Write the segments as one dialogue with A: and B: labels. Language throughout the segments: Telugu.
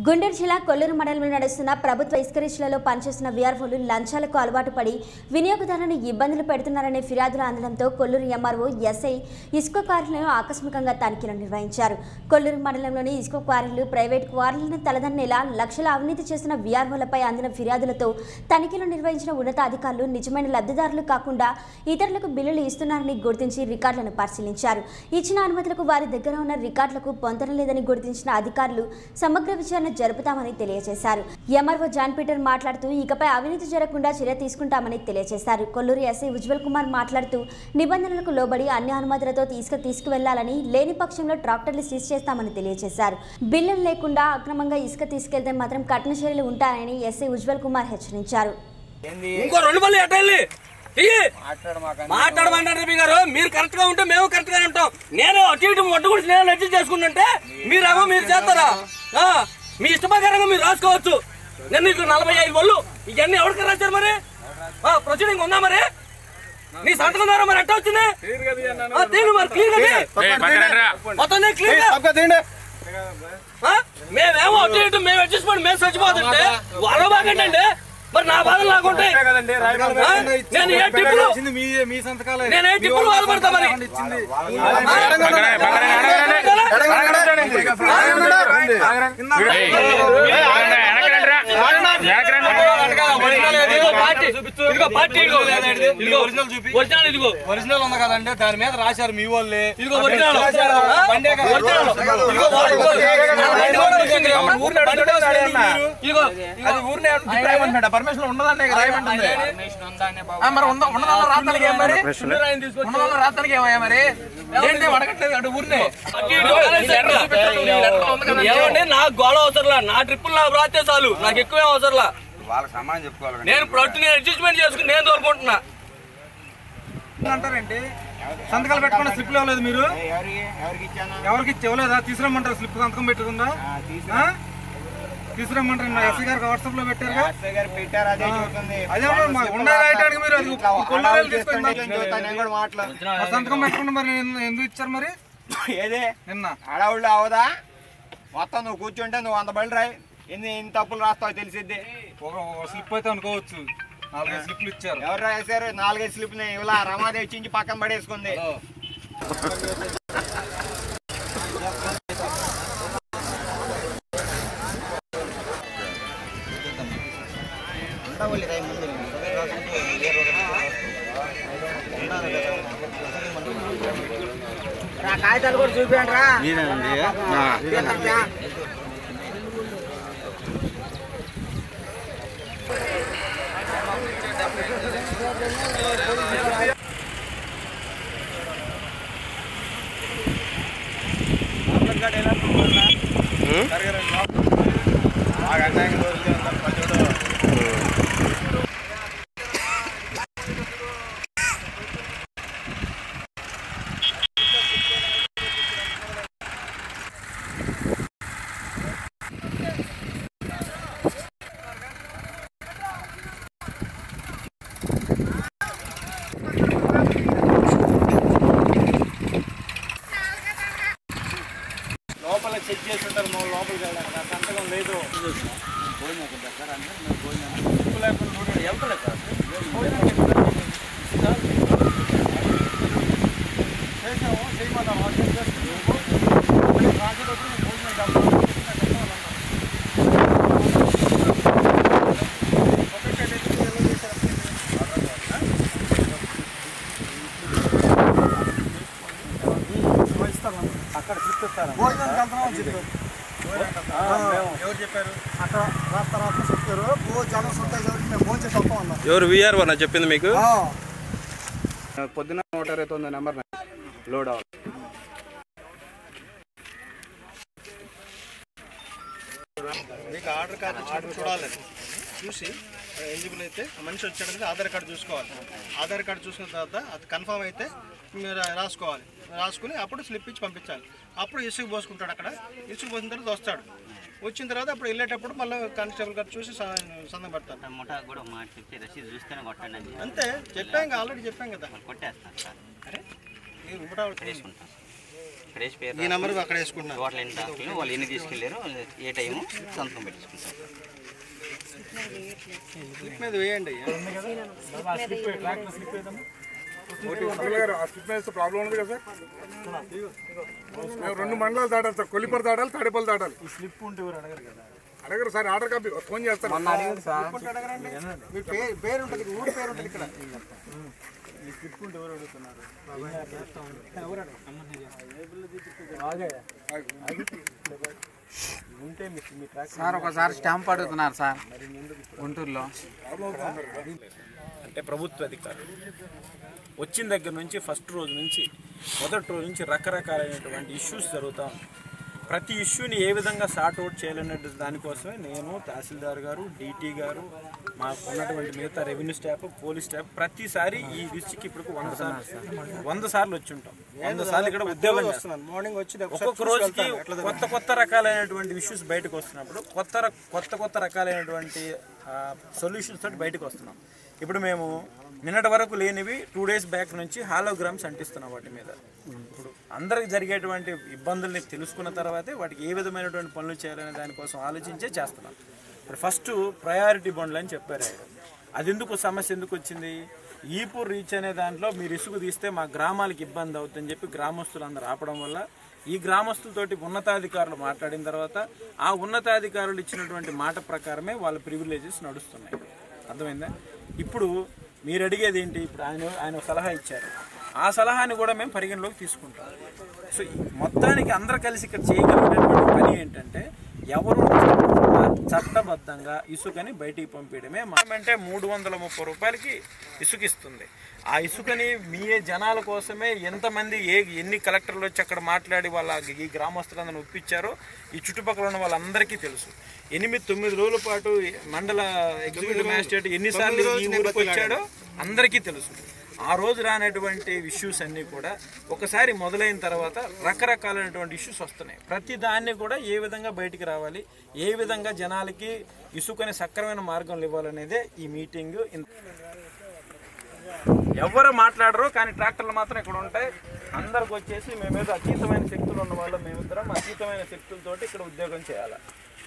A: గుంటూరు జిల్లా కొల్లూరు మండలంలో నడుస్తున్న ప్రభుత్వ ఇసుక రిక్షలలో పనిచేస్తున్న వీఆర్ఓలు లంచాలకు అలవాటు పడి వినియోగదారులను ఇబ్బందులు పెడుతున్నారనే ఫిర్యాదులు అందడంతో కొల్లూరు ఎంఆర్ఓ ఎస్ఐ ఇసుక క్వారీలను ఆకస్మికంగా తనిఖీలు నిర్వహించారు కొల్లూరు మండలంలోని ఇసుక క్వారీలు ప్రైవేట్ క్వారీలను తలదన్నేలా లక్షల అవినీతి చేసిన వీఆర్ఓలపై అందిన ఫిర్యాదులతో తనిఖీలు నిర్వహించిన ఉన్నతాధికారులు నిజమైన లబ్ధిదారులు కాకుండా ఇతరులకు బిల్లులు ఇస్తున్నారని గుర్తించి రికార్డులను పరిశీలించారు ఇచ్చిన అనుమతులకు వారి దగ్గర ఉన్న రికార్డులకు పొందడం లేదని గుర్తించిన అధికారులు సమగ్ర విచారణ జరుపుతామని తెలియజేశారు ఎంఆర్ఓ జాన్ పీటర్ మాట్లాడుతూ ఇకపై అవినీతి జరగకుండా చర్య తీసుకుంటామని తెలియజేశారు కొల్లూరు ఎస్ఐ ఉజ్వల్ కుమార్ మాట్లాడుతూ నిబంధనలకు లోబడి అన్ని అనుమతులతో తీసుకు తీసుకువెళ్లాలని లేని పక్షంలో ట్రాక్టర్లు సీజ్ చేస్తామని తెలియజేశారు బిల్లులు లేకుండా అక్రమంగా ఇసుక తీసుకెళ్తే మాత్రం కఠిన చర్యలు ఉంటాయని ఎస్ఐ ఉజ్వల్ కుమార్ హెచ్చరించారు
B: ఇంకో రెండు మళ్ళీ ఎట్ట వెళ్ళి ఇయ్యి. మాట్లాడమంటారు మీ గారు మీరు కరెక్ట్ గా ఉంటే మేము కరెక్ట్ గా ఉంటాం నేను అటు ఇటు మొట్ట గురించి నేను అడ్జస్ట్ చేసుకుంటుంటే మీరేమో మీరు చేస్తారా ఆ, మీ ఇష్ట ప్రకారంగా మీరు రాసుకోవచ్చు నేను నీకు నలభై ఐదు వాళ్ళు ఇవన్నీ ఎవరికి రాశారు మరి ప్రొసీడింగ్ ఉందా మరి నీ సంతకం ద్వారా మరి ఎట్ట వచ్చింది ఆ, తీయండి మరి క్లియర్ మొత్తం క్లియర్ మేమేమో అటు ఇటు మేము అడ్జస్ట్మెంట్ మేము చచ్చిపోతుంటే వాళ్ళ బాగండి మరి నా బాధలు నాకుంటాయి ఆ? నేను ఏ టిప్పులు
C: మీ సంతకాలే
B: నేను ఏ టిప్పులు బాధపడతా మరి ఇదిగో పార్టీ ఇదిగో పార్టీ ఇదిగో ఇదిగో ఒరిజినల్ ఇదిగో
C: ఒరిజినల్ ఉంది కదండి దాని మీద రాశారు మీ వాళ్ళే
B: ఇదిగో ఒరిజినల్
C: బండే కదా.
B: ఒరిజినల్ ఇదిగో ఇదిగో బండి కూడా వచ్చింది.
C: ఊరిని అడుగుతారు
B: ఇదిగో
C: అది ఊరిని రాయమంటున్నాడు పర్మిషన్ ఉండదండి రాయమంటుంది ఆ, మరి ఉంద ఉండదాలో రాత్రికి ఏం మరి ఉండదాలో రాత్రికి ఏమయ్యా మరి ఏంటి అడగట్లేదు అటు ఊరిని
B: అటు ఇటు ఏమండి నాకు గోళ అవసరంలా నా ట్రిప్పులు నాకు రాస్తే చాలు నాకు ఎక్కువ ఏం అవసరంలా
D: వాళ్ళకి సమానం చెప్పుకోవాలి కదా.
B: నేను ప్రొట్టు నేను అడ్జస్ట్మెంట్ చేసుకుని నేను తోలుకుంటున్నా
C: అంటారేంటి సంతకాలు పెట్టుకున్న స్లిప్ ఇవ్వలేదు మీరు ఎవరికి ఇచ్చి ఇవ్వలేదా తీసుకురమ్మంటారు స్లిప్ సంతకం పెట్టుకుందా ఆ? తీసుకురమ్మంటారు మా ఎస్సీ గారికి వాట్సాప్ లో పెట్టారుగా
D: పెట్టారు అదే చెబుతుంది.
C: అదే మరి ఉండాలి రాయటానికి మీరు అది కొల్లారాలు తీసుకొని
D: చెబుతా, నేను కూడా మాట్లా-
C: మరి సంతకం పెట్టుకుంటే మరి ఎందు- ఎందుకు ఇచ్చారు మరి
D: ఏదే
C: నిన్న
D: హడావుళ్ళు అవదా మొత్తం నువ్వు కూర్చుంటే నువ్వు వంద బళ్ళు రాయి ఎన్ని ఎన్ని తప్పులు రాస్తావు తెలిసిద్ది
C: ఒక స్లిప్ అయితే అనుకోవచ్చు నాలుగైదు స్లిప్లు ఇచ్చారు
D: ఎవరు రాశారు నాలుగైదు స్లిప్ ఇలా రమాదేవి చించి పక్కన పడేసుకుంది కాగితాలు కూడా చూపించండి రా లోపల చెక్ చేసి ఉంటారు మా లోపలికి వెళ్ళడానికి ఆ సంతకం లేదు అక్కడ చూపిస్తారా ఎవరు చెప్పారు
E: అక్కడ రాత్రి రాత్రి చెప్పారు ఓ జనం సొంత మేము ఫోన్ చేసి వస్తాం అన్నారు
F: ఎవరు విఆర్ వన్ చెప్పింది మీకు
D: పొద్దున నూట ఇరవై తొమ్మిది నెంబర్ లోడ్ అవ్వాలి
C: మీకు ఆర్డర్ కార్డు వచ్చినప్పుడు చూడాలి చూసి ఎలిజిబుల్ అయితే మనిషి వచ్చాడంటే ఆధార్ కార్డు చూసుకోవాలి ఆధార్ కార్డు చూసిన తర్వాత అది కన్ఫర్మ్ అయితే మీరు రాసుకోవాలి రాసుకుని అప్పుడు స్లిప్ ఇచ్చి పంపించాలి అప్పుడు ఇసుకు పోసుకుంటాడు అక్కడ ఇసుకు పోసిన తర్వాత వస్తాడు వచ్చిన తర్వాత అప్పుడు వెళ్ళేటప్పుడు మళ్ళీ కానిస్టేబుల్ గారు చూసి స- సంతకం పెడతారు
G: ముఠా కూడా మాట చెప్తే రసీదు చూస్తేనే కొట్టండి అని చెప్పి
C: అంతే చెప్పాం ఆల్రెడీ చెప్పాం కదా
G: కొట్టేస్తాను సార్
C: అరే మీరు ఉపటావులు
G: తీసుకుంటాం ఇక్కడ వేసి పేరు
C: ఈ నెంబర్ అక్కడ వేసుకుంటున్నాను
G: టోటల్ ఎన్ని డాక్టర్లు వాళ్ళు ఎన్ని తీసుకెళ్ళారు ఏ టైము సంతకం పెట్టించుకుంటారు
C: స్లిప్ మీద వేయండి అయ్యా
F: ఆ స్లిప్ వేస్తే ప్రాబ్లం ఉంది కదా సార్ మేము రెండు మండలాలు దాటాలి సార్ కొల్లిపర దాటాలి తాడేపల్లి దాటాలి
C: స్లిప్ ఉంటే ఎవరు అడగరు కదా
F: అడగరు సార్ ఆర్డర్ కాపీ ఫోన్ చేస్తారు
C: మీ పేరు పేరు ఉంటుంది ఊరి పేరు ఉంటుంది ఇక్కడ ఈ స్లిప్ ఉంటే ఎవరు అడుగుతున్నారు ఎవరు ఉంటే మీ మీ ట్రాక్
H: సార్ ఒకసారి స్టాంప్ అడుగుతున్నారు సార్ గుంటూరులో
I: అంటే ప్రభుత్వ అధికారులు వచ్చిన దగ్గర నుంచి ఫస్ట్ రోజు నుంచి మొదటి రోజు నుంచి రకరకాలైనటువంటి ఇష్యూస్ జరుగుతూ ఉన్నాయి ప్రతి ఇష్యూని ఏ విధంగా సార్ట్ అవుట్ చేయాలనే దానికోసమే నేను తహసీల్దార్ గారు డీటీ గారు మాకు ఉన్నటువంటి మిగతా రెవెన్యూ స్టాఫ్ పోలీస్ స్టాఫ్ ప్రతిసారి ఈ డిస్టిక్ ఇప్పుడు వంద సార్లు వంద సార్లు వచ్చి ఉంటాం వంద సార్లు ఇక్కడ ఉద్యోగం చేస్తున్నాం
C: మార్నింగ్ వచ్చి
I: ఒక్కొక్క రోజుకి కొత్త కొత్త రకాలైనటువంటి ఇష్యూస్ బయటకు వస్తున్నప్పుడు కొత్త ర- కొత్త కొత్త రకాలైనటువంటి సొల్యూషన్స్ తోటి బయటకు వస్తున్నాం ఇప్పుడు మేము నిన్నటి వరకు లేనివి టూ డేస్ బ్యాక్ నుంచి హాలోగ్రామ్స్ అంటిస్తున్నాం వాటి మీద ఇప్పుడు అందరికి జరిగేటువంటి ఇబ్బందుల్ని తెలుసుకున్న తర్వాతే వాటికి ఏ విధమైనటువంటి పనులు చేయాలనే దానికోసం ఆలోచించే చేస్తున్నాం ఇప్పుడు ఫస్ట్ ప్రయారిటీ బండ్లు అని చెప్పారు ఆయన. అది ఎందుకు సమస్య ఎందుకు వచ్చింది ఈపూర్ రీచ్ అనే దాంట్లో మీరు ఇసుకు తీస్తే మా గ్రామాలకు ఇబ్బంది అవుతుందని చెప్పి గ్రామస్తులు అందరూ ఆపడం వల్ల ఈ గ్రామస్తులతోటి ఉన్నతాధికారులు మాట్లాడిన తర్వాత ఆ ఉన్నతాధికారులు ఇచ్చినటువంటి మాట ప్రకారమే వాళ్ళ ప్రివిలేజెస్ నడుస్తున్నాయి అర్థమైందా ఇప్పుడు మీరు అడిగేది ఏంటి ఇప్పుడు ఆయన ఆయన ఒక సలహా ఇచ్చారు ఆ సలహాని కూడా మేము పరిగణలోకి తీసుకుంటాం సో ఈ మొత్తానికి అందరు కలిసి ఇక్కడ చేయగలిగినటువంటి పని ఏంటంటే ఎవరు నష్టపోకుండా చట్టబద్ధంగా ఇసుకని బయటికి పంపించడమే అంటే మూడు వందల ముప్పై రూపాయలకి ఇసుక ఇస్తుంది ఆ ఇసుకని మీ జనాల కోసమే ఎంతమంది ఏ ఎన్ని కలెక్టర్లు వచ్చి అక్కడ మాట్లాడి వాళ్ళ ఈ గ్రామస్తులందరిని ఒప్పించారో ఈ చుట్టుపక్కల ఉన్న వాళ్ళందరికీ తెలుసు ఎనిమిది తొమ్మిది రోజుల పాటు మండల ఎగ్జిక్యూటివ్ మ్యాజిస్ట్రేట్ ఎన్నిసార్లు ఈ ఊరికి వచ్చాడో అందరికీ తెలుసు ఆ రోజు రానటువంటి ఇష్యూస్ అన్నీ కూడా ఒకసారి మొదలైన తర్వాత రకరకాలైనటువంటి ఇష్యూస్ వస్తున్నాయి ప్రతి దాన్ని కూడా ఏ విధంగా బయటికి రావాలి ఏ విధంగా జనాలకి ఇసుకని సక్రమైన మార్గంలో ఇవ్వాలనేదే ఈ మీటింగ్ ఎవరు మాట్లాడరు కానీ ట్రాక్టర్లు మాత్రం ఇక్కడ ఉంటాయి అందరికి వచ్చేసి మేమేదో అతీతమైన శక్తులు ఉన్న వాళ్ళు మేమిద్దరం అతీతమైన శక్తులతోటి ఇక్కడ ఉద్యోగం చేయాలి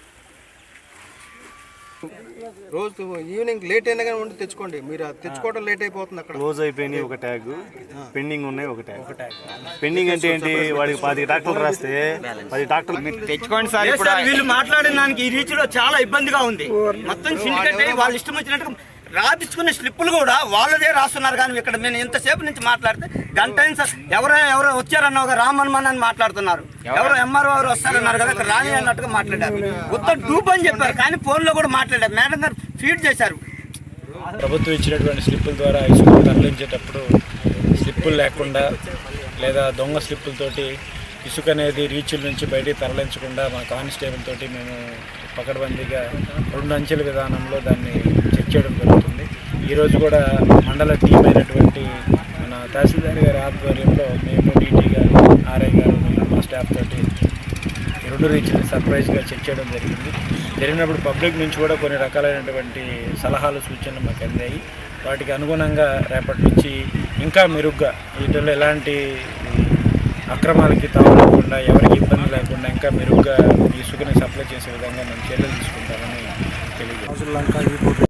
C: రోజు ఈవినింగ్ లేట్ అయినా కానీ ఉండి తెచ్చుకోండి మీరు అది తెచ్చుకోవడం లేట్ అయిపోతుంది అక్కడ
J: క్లోజ్ అయిపోయినాయి ఒక ట్యాగ్ పెండింగ్ ఉన్నాయి ఒక ట్యాగ్ పెండింగ్ అంటే ఏంటి వాడికి పది డాక్టర్లు రాస్తే పది డాక్టర్లు
D: తెచ్చుకోండి సార్ ఇప్పుడు వీళ్ళు మాట్లాడిన దానికి ఈ రీతిలో చాలా ఇబ్బందిగా ఉంది మొత్తం సిండికేట్ అయ్యి వాళ్ళు ఇష్టం వచ్చినట్టు రాపించుకునే స్లిప్పులు కూడా వాళ్ళదే రాస్తున్నారు కానీ ఇక్కడ నేను ఇంతసేపు నుంచి మాట్లాడితే గంట అయింది సార్ ఎవరో ఎవరో వచ్చారన్న రామన్మన్ అని మాట్లాడుతున్నారు ఎవరో ఎంఆర్ఓ ఎవరు వస్తారన్నారు కదా ఇక్కడ రాని అన్నట్టుగా మాట్లాడారు ఉత్త డూప్ అని చెప్పారు కానీ ఫోన్లో కూడా మాట్లాడారు మేడం గారు ఫీడ్ చేశారు
I: ప్రభుత్వం ఇచ్చినటువంటి స్లిప్పుల ద్వారా ఇసుక తరలించేటప్పుడు స్లిప్పులు లేకుండా లేదా దొంగ స్లిప్పులతోటి ఇసుక అనేది రీచుల నుంచి బయటికి తరలించకుండా మా కానిస్టేబుల్ తోటి మేము పకడ్బందీగా రెండు అంచెల విధానంలో దాన్ని చెక్ చేయడం జరుగుతుంది ఈరోజు కూడా మండల టీం అయినటువంటి మన తహసీల్దార్ గారి ఆధ్వర్యంలో మేము డీటీ గారు ఆర్ఐ గారు మేము మా స్టాఫ్ తోటి ఈ రెండు రీచ్ని సర్ప్రైజ్గా చెక్ చేయడం జరిగింది జరిగినప్పుడు పబ్లిక్ నుంచి కూడా కొన్ని రకాలైనటువంటి సలహాలు సూచనలు మాకు అందాయి వాటికి అనుగుణంగా రేపటి నుంచి ఇంకా మెరుగ్గా వీటిల్లో ఎలాంటి అక్రమాలకి తావు లేకుండా ఎవరికి ఇబ్బంది లేకుండా ఇంకా మెరుగ్గా ఇసుకని సప్లై చేసే విధంగా మేము చర్యలు తీసుకుంటామని తెలియజేస్తాం
E: లంక ఈ బోర్డు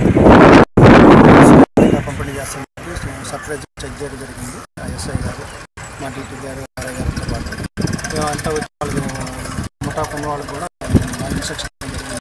E: పంపిణీ చేస్తాం సర్ప్రైజ్ చెక్ చేయడం జరిగింది ఆ ఎస్ఐ గారు మా డీటీ గారు ఆర్ఐ గారితో పాటు మేమంతా వచ్చి వాళ్ళకి ముఠా ఉన్న వాళ్ళకి కూడా ఇన్స్ట్రక్షన్